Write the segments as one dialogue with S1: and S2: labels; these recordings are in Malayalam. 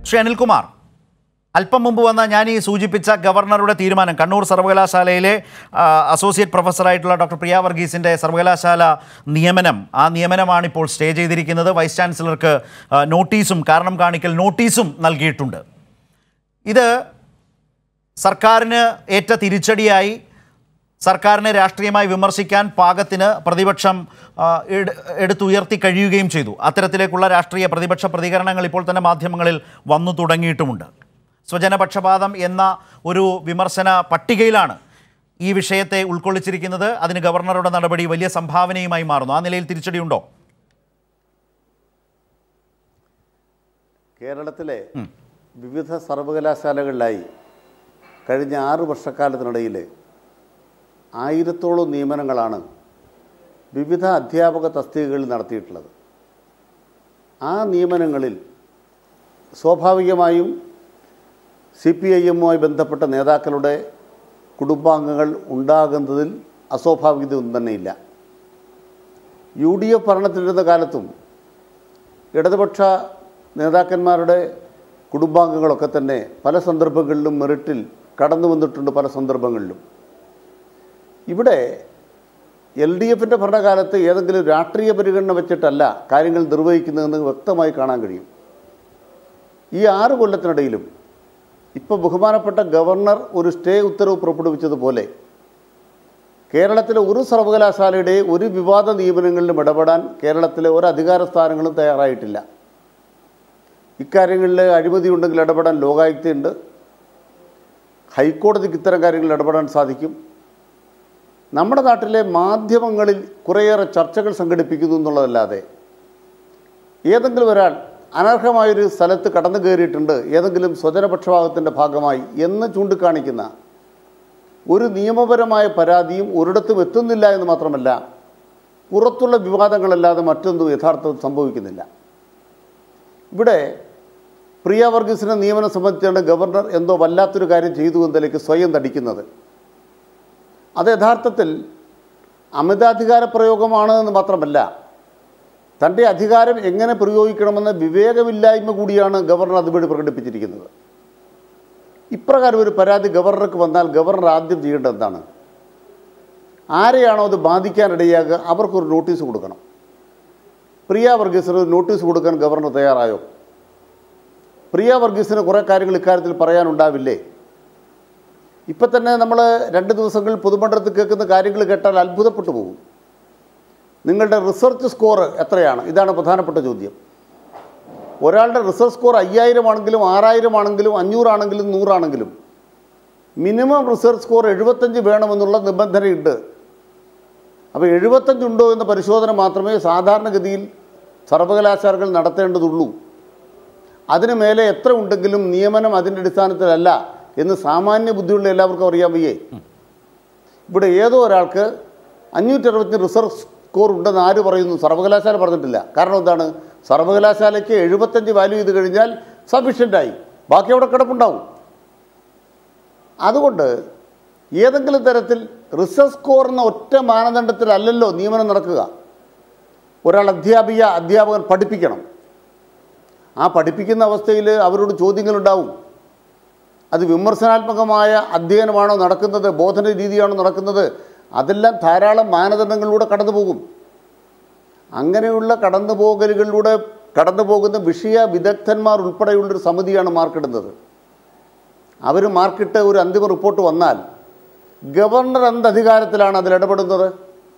S1: ശ്രീ അനിൽകുമാർ അല്പം മുമ്പ് വന്ന ഞാൻ ഈ സൂചിപ്പിച്ച ഗവർണറുടെ തീരുമാനം കണ്ണൂർ സർവകലാശാലയിലെ ആ, അസോസിയേറ്റ് പ്രൊഫസറായിട്ടുള്ള ഡോക്ടർ പ്രിയ വർഗീസിൻ്റെ സർവകലാശാല നിയമനം ആ നിയമനമാണ് ഇപ്പോൾ സ്റ്റേ ചെയ്തിരിക്കുന്നത് വൈസ് ചാൻസലർക്ക് ആ, നോട്ടീസും കാരണം കാണിക്കൽ നോട്ടീസും നൽകിയിട്ടുണ്ട് ഇത് സർക്കാരിന് ഏറ്റ തിരിച്ചടിയായി സർക്കാരിനെ രാഷ്ട്രീയമായി വിമർശിക്കാൻ പാകത്തിന് പ്രതിപക്ഷം ആ, എടു- എടുത്തുയർത്തി കഴിയുകയും ചെയ്തു അത്തരത്തിലേക്കുള്ള രാഷ്ട്രീയ പ്രതിപക്ഷ പ്രതികരണങ്ങൾ ഇപ്പോൾ തന്നെ മാധ്യമങ്ങളിൽ വന്നു തുടങ്ങിയിട്ടുമുണ്ട് സ്വജനപക്ഷപാതം എന്ന ഒരു വിമർശന പട്ടികയിലാണ് ഈ വിഷയത്തെ ഉൾക്കൊള്ളിച്ചിരിക്കുന്നത് അതിന് ഗവർണറുടെ നടപടി വലിയ സംഭാവനയുമായി മാറുന്നു ആ നിലയിൽ തിരിച്ചടിയുണ്ടോ
S2: കേരളത്തിലെ വിവിധ സർവകലാശാലകളിലായി കഴിഞ്ഞ ആറ് വർഷക്കാലത്തിനിടയിൽ ആയിരത്തോളം നിയമനങ്ങളാണ് വിവിധ അധ്യാപക തസ്തികകളിൽ നടത്തിയിട്ടുള്ളത് ആ നിയമനങ്ങളിൽ സ്വാഭാവികമായും സി പി ഐ എമ്മുമായി ബന്ധപ്പെട്ട നേതാക്കളുടെ കുടുംബാംഗങ്ങൾ ഉണ്ടാകുന്നതിൽ അസ്വാഭാവികതയൊന്നും തന്നെയില്ല യു ഡി എഫ് ഭരണത്തിലിരുന്ന കാലത്തും ഇടതുപക്ഷ നേതാക്കന്മാരുടെ കുടുംബാംഗങ്ങളൊക്കെ തന്നെ പല സന്ദർഭങ്ങളിലും മെറിറ്റിൽ കടന്നു വന്നിട്ടുണ്ട് പല സന്ദർഭങ്ങളിലും ഇവിടെ എൽ ഡി എഫിൻ്റെ ഭരണകാലത്ത് ഏതെങ്കിലും രാഷ്ട്രീയ പരിഗണന വെച്ചിട്ടല്ല കാര്യങ്ങൾ നിർവഹിക്കുന്നതെന്ന് വ്യക്തമായി കാണാൻ കഴിയും ഈ ആറ് കൊല്ലത്തിനിടയിലും ഇപ്പോൾ ബഹുമാനപ്പെട്ട ഗവർണർ ഒരു സ്റ്റേ ഉത്തരവ് പുറപ്പെടുവിച്ചതുപോലെ കേരളത്തിലെ ഒരു സർവകലാശാലയുടെ ഒരു വിവാദ നിയമനങ്ങളിലും ഇടപെടാൻ കേരളത്തിലെ ഒരു അധികാര സ്ഥാനങ്ങളും തയ്യാറായിട്ടില്ല ഇക്കാര്യങ്ങളിൽ അഴിമതി ഉണ്ടെങ്കിൽ ഇടപെടാൻ ലോകായുക്തയുണ്ട് ഹൈക്കോടതിക്ക് ഇത്തരം കാര്യങ്ങളിൽ ഇടപെടാൻ സാധിക്കും നമ്മുടെ നാട്ടിലെ മാധ്യമങ്ങളിൽ കുറേയേറെ ചർച്ചകൾ സംഘടിപ്പിക്കുന്നു എന്നുള്ളതല്ലാതെ ഏതെങ്കിലും ഒരാൾ അനർഹമായൊരു സ്ഥലത്ത് കടന്നു കയറിയിട്ടുണ്ട് ഏതെങ്കിലും സ്വജനപക്ഷപാതത്തിൻ്റെ ഭാഗമായി എന്ന് ചൂണ്ടിക്കാണിക്കുന്ന ഒരു നിയമപരമായ പരാതിയും ഒരിടത്തും എത്തുന്നില്ല എന്ന് മാത്രമല്ല പുറത്തുള്ള വിവാദങ്ങളല്ലാതെ മറ്റൊന്നും യഥാർത്ഥത്തിൽ സംഭവിക്കുന്നില്ല ഇവിടെ പ്രിയ വർഗീസിനെ നിയമനം സംബന്ധിച്ചാണ് ഗവർണർ എന്തോ വല്ലാത്തൊരു കാര്യം ചെയ്തു എന്നതിലേക്ക് സ്വയം തടിക്കുന്നത് അത് യഥാർത്ഥത്തിൽ അമിതാധികാര പ്രയോഗമാണ് എന്ന് മാത്രമല്ല തൻ്റെ അധികാരം എങ്ങനെ പ്രയോഗിക്കണമെന്ന വിവേകമില്ലായ്മ കൂടിയാണ് ഗവർണർ അതുവഴി പ്രകടിപ്പിച്ചിരിക്കുന്നത് ഇപ്രകാരം ഒരു പരാതി ഗവർണർക്ക് വന്നാൽ ഗവർണർ ആദ്യം ചെയ്യേണ്ടത് എന്താണ് ആരെയാണോ അത് ബാധിക്കാനിടയാകുക അവർക്കൊരു നോട്ടീസ് കൊടുക്കണം പ്രിയ വർഗീസിന് ഒരു നോട്ടീസ് കൊടുക്കാൻ ഗവർണർ തയ്യാറായോ പ്രിയ വർഗീസിന് കുറേ കാര്യങ്ങൾ ഇക്കാര്യത്തിൽ പറയാനുണ്ടാവില്ലേ ഇപ്പം തന്നെ നമ്മൾ രണ്ട് ദിവസങ്ങളിൽ പൊതുമണ്ഡലത്തിൽ കേൾക്കുന്ന കാര്യങ്ങൾ കേട്ടാൽ അത്ഭുതപ്പെട്ടു പോകും നിങ്ങളുടെ റിസർച്ച് സ്കോർ എത്രയാണ് ഇതാണ് പ്രധാനപ്പെട്ട ചോദ്യം ഒരാളുടെ റിസർച്ച് സ്കോർ അയ്യായിരം ആണെങ്കിലും ആറായിരം ആണെങ്കിലും അഞ്ഞൂറാണെങ്കിലും നൂറാണെങ്കിലും മിനിമം റിസർച്ച് സ്കോർ എഴുപത്തഞ്ച് വേണമെന്നുള്ള നിബന്ധനയുണ്ട് അപ്പോൾ എഴുപത്തഞ്ചുണ്ടോ എന്ന പരിശോധന മാത്രമേ സാധാരണഗതിയിൽ സർവകലാശാലകൾ നടത്തേണ്ടതുള്ളൂ അതിന് മേലെ എത്ര ഉണ്ടെങ്കിലും നിയമനം അതിൻ്റെ അടിസ്ഥാനത്തിലല്ല എന്ന് സാമാന്യ ബുദ്ധിയുള്ള എല്ലാവർക്കും അറിയാൻ വയ്യേ ഇവിടെ ഏതോ ഒരാൾക്ക് അഞ്ഞൂറ്റി അറുപത്തി റിസർച്ച് സ്കോർ ഉണ്ടെന്ന് ആര് പറയുന്നു സർവകലാശാല പറഞ്ഞിട്ടില്ല കാരണം എന്താണ് സർവകലാശാലയ്ക്ക് എഴുപത്തഞ്ച് വാല്യൂ ചെയ്ത് കഴിഞ്ഞാൽ സഫീഷ്യൻ്റായി ബാക്കി അവിടെ കിടപ്പുണ്ടാവും അതുകൊണ്ട് ഏതെങ്കിലും തരത്തിൽ റിസർച്ച് സ്കോർ എന്ന ഒറ്റ മാനദണ്ഡത്തിലല്ലല്ലോ നിയമനം നടക്കുക ഒരാൾ അധ്യാപിക അധ്യാപകൻ പഠിപ്പിക്കണം ആ പഠിപ്പിക്കുന്ന അവസ്ഥയിൽ അവരോട് ചോദ്യങ്ങളുണ്ടാവും അത് വിമർശനാത്മകമായ അധ്യയനമാണോ നടക്കുന്നത് ബോധന രീതിയാണോ നടക്കുന്നത് അതെല്ലാം ധാരാളം മാനദണ്ഡങ്ങളിലൂടെ കടന്നു പോകും അങ്ങനെയുള്ള കടന്നുപോകലുകളിലൂടെ കടന്നു പോകുന്ന വിഷയ വിദഗ്ധന്മാർ ഉൾപ്പെടെയുള്ളൊരു സമിതിയാണ് മാർക്കിടുന്നത് അവർ മാർക്കിട്ട് ഒരു അന്തിമ റിപ്പോർട്ട് വന്നാൽ ഗവർണർ എന്ത് അധികാരത്തിലാണ് അതിൽ ഇടപെടുന്നത്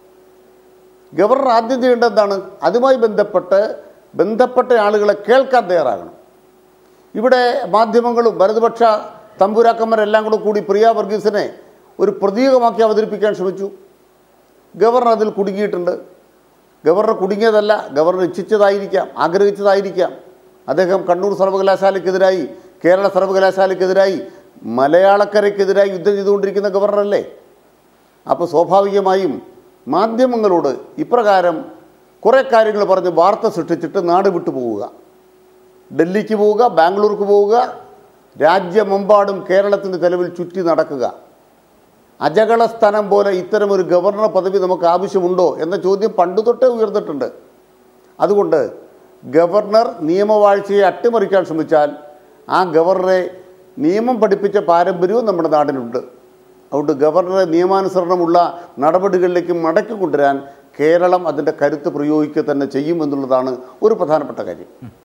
S2: ഗവർണർ ആദ്യം ചെയ്യേണ്ടത് എന്താണ് അതുമായി ബന്ധപ്പെട്ട് ബന്ധപ്പെട്ട ആളുകളെ കേൾക്കാൻ തയ്യാറാകണം ഇവിടെ മാധ്യമങ്ങളും വലതുപക്ഷ തമ്പുരാക്കന്മാരെല്ലാം കൂടെ കൂടി പ്രിയ വർഗീസിനെ ഒരു പ്രതീകമാക്കി അവതരിപ്പിക്കാൻ ശ്രമിച്ചു ഗവർണർ അതിൽ കുടുങ്ങിയിട്ടുണ്ട് ഗവർണർ കുടുങ്ങിയതല്ല ഗവർണർ ഇച്ഛിച്ചതായിരിക്കാം ആഗ്രഹിച്ചതായിരിക്കാം അദ്ദേഹം കണ്ണൂർ സർവകലാശാലയ്ക്കെതിരായി കേരള സർവകലാശാലയ്ക്കെതിരായി മലയാളക്കരയ്ക്കെതിരായി യുദ്ധം ചെയ്തുകൊണ്ടിരിക്കുന്ന ഗവർണറല്ലേ അപ്പോൾ സ്വാഭാവികമായും മാധ്യമങ്ങളോട് ഇപ്രകാരം കുറേ കാര്യങ്ങൾ പറഞ്ഞ് വാർത്ത സൃഷ്ടിച്ചിട്ട് നാട് വിട്ടു പോവുക ഡൽഹിക്ക് പോവുക ബാംഗ്ലൂർക്ക് പോവുക രാജ്യമെമ്പാടും കേരളത്തിൻ്റെ ചെലവിൽ ചുറ്റി നടക്കുക അജകള സ്ഥാനം പോലെ ഇത്തരമൊരു ഗവർണർ പദവി നമുക്ക് ആവശ്യമുണ്ടോ എന്ന ചോദ്യം പണ്ട് തൊട്ടേ ഉയർന്നിട്ടുണ്ട് അതുകൊണ്ട് ഗവർണർ നിയമവാഴ്ചയെ അട്ടിമറിക്കാൻ ശ്രമിച്ചാൽ ആ ഗവർണറെ നിയമം പഠിപ്പിച്ച പാരമ്പര്യവും നമ്മുടെ നാടിനുണ്ട് അതുകൊണ്ട് ഗവർണറെ നിയമാനുസരണമുള്ള നടപടികളിലേക്ക് മടക്കി കൊണ്ടുവരാൻ കേരളം അതിൻ്റെ കരുത്ത് പ്രയോഗിക്കുക തന്നെ ചെയ്യുമെന്നുള്ളതാണ് ഒരു പ്രധാനപ്പെട്ട കാര്യം